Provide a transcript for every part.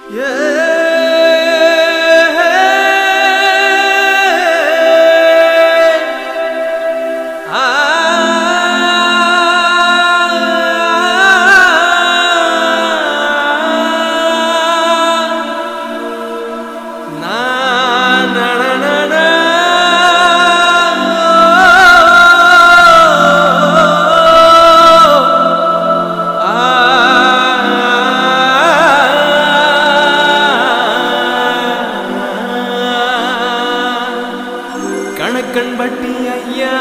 கணக்கன் பட்டி ஐயா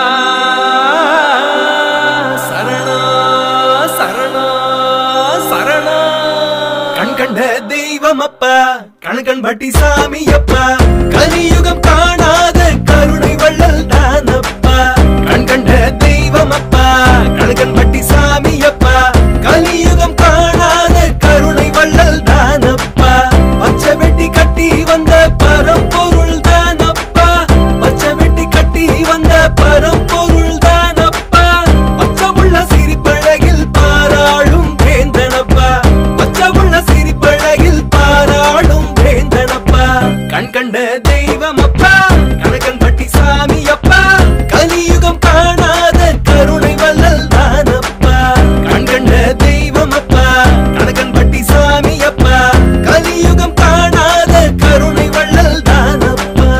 சரணா சரணா சரணா கண் கண்ட தெய்வம் அப்பா கணக்கன் பட்டி சாமி அப்பா கலியுகம் காணாத கருணை வள்ளல் தானப்பா கண் கண்ட தெய்வம் அப்பா கணக்கன் பட்டி சாமி அப்பா கலியுகம் காணாத கருணை வள்ளல் தானப்பா பச்சை வெட்டி கட்டி வந்த பரம்பொருள் தானப்பா பச்சை வெட்டி கட்டி வந்த பரம்பொருள் தானப்பா பச்சை உள்ள சிரிப்பழகில் பாராளும் வேந்தனப்பா பச்சை உள்ள சிரிப்பழகில் பாராளும் வேந்தனப்பா கண் கண்ட தெய்வம் அப்பா கணக்கன் பட்டி சாமி அப்பா கலியுகம் காணாத கருணை வள்ளல் தானப்பா கண் கண்ட தெய்வம் அப்பா கணக்கன் பட்டி சாமி அப்பா கலியுகம் காணாத கருணை வள்ளல் தானப்பா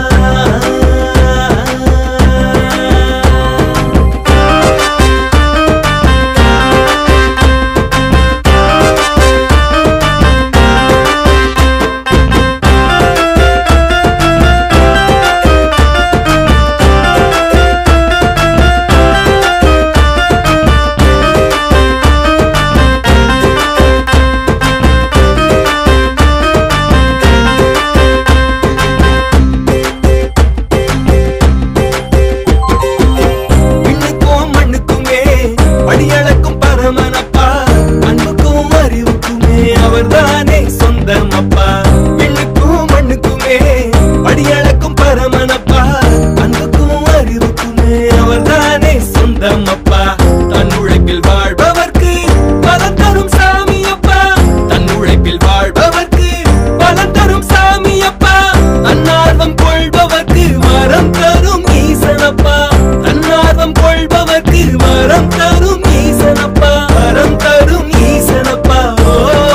விண்ணுக்கும் மண்ணுக்குமே படியளக்கும் பரமனப்பா அன்புக்கும் அறிவுக்குமே அவர்தானே சொந்தமப்பா விண்ணுக்கும் மண்ணுக்குமே படியளக்கும் பரமனப்பா அன்புக்கும் அறிவுக்குமே அவர்தானே சொந்தமப்பா தன் உழைப்பில் வாழ்பவர்க்கு பலன் தரும் சாமியப்பா தன் உழைப்பில் வாழ்பவர்க்கு பலன் தரும் சாமியப்பா தன்னார்வம் கொள்பவர்க்கு வரம் தரும் ஈசனப்பா தன்னார்வம் கொள்பவர்க்கு வரம் தரும் ஈசனப்பா வரம் தரும் ஈசனப்பா ஓ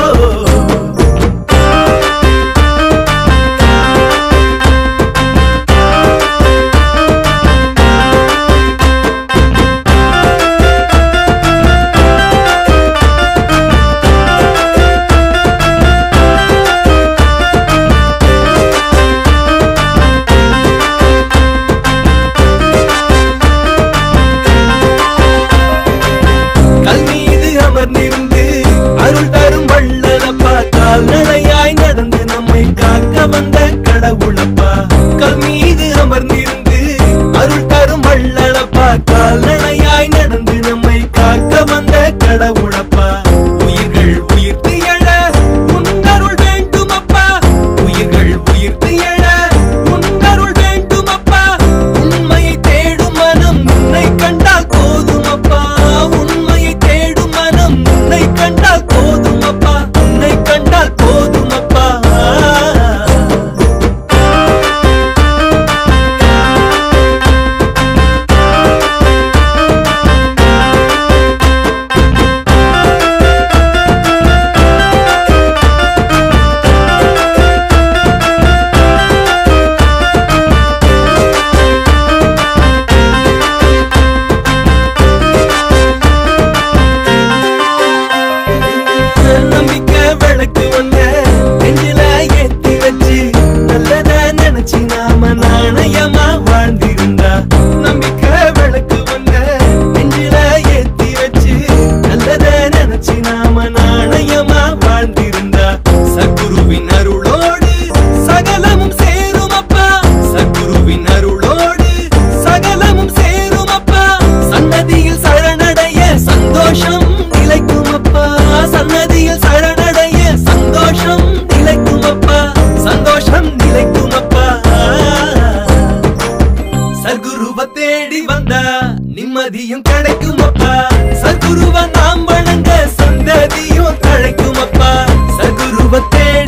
கல் மீது அமர்ந்திருந்து அருள் தரும் வள்ளலப்பா கால்நடையாய் நடந்து நம்மை காக்க வந்த கடவுளப்பா கல் மீது அமர்ந்திருந்து அருள் தரும் வள்ளலப்பா கால்நடையாய் நடந்து நம்மை காக்க வந்த கடவுளப்பா உயிர்கள் உயிர்த்து எழ உன்னருள் வேண்டுமப்பா உயிர்கள் உயிர்த்து எழ உன்னருள் வேண்டுமப்பா உண்மையை தேடும் மனம் உன்னை கண்டால் போதுமப்பா உண்மையை தேடும் மனம் உன்னை கண்டால் போதுமப்பா உன்னை கண்டால் போதுமப்பா நம்பிக்கை விளக்கு ஒண்ண நெஞ்சில ஏத்தி வச்சு நல்லத நினைச்சு நாம நாணயமா வாழ்ந்திருந்தா நம்பிக்கை விளக்கு ஒண்ண நெஞ்சில ஏத்தி வச்சு நல்லத நினைச்சு நாம நாணயமா வாழ்ந்திருந்தா சத்குருவின் அருளோடு சகலமும் சேருமப்பா சத்குருவின் அருளோடு சகலமும் சேருமப்பா சன்னதியில் சரணடைய சந்தோஷம் நிலைக்குமப்பா சன்னதியில் சரணடைய சந்தோஷம் நிலைக்குமப்பா சந்தோஷம் நிலைக்குமப்பா சர்க்குருவ தேடி வந்தா நிம்மதியும் கிடைக்குமப்பா சர்க்குருவ நாம் வணங்க சந்ததியும் தழைக்குமப்பா சர்க்குருவ தேடி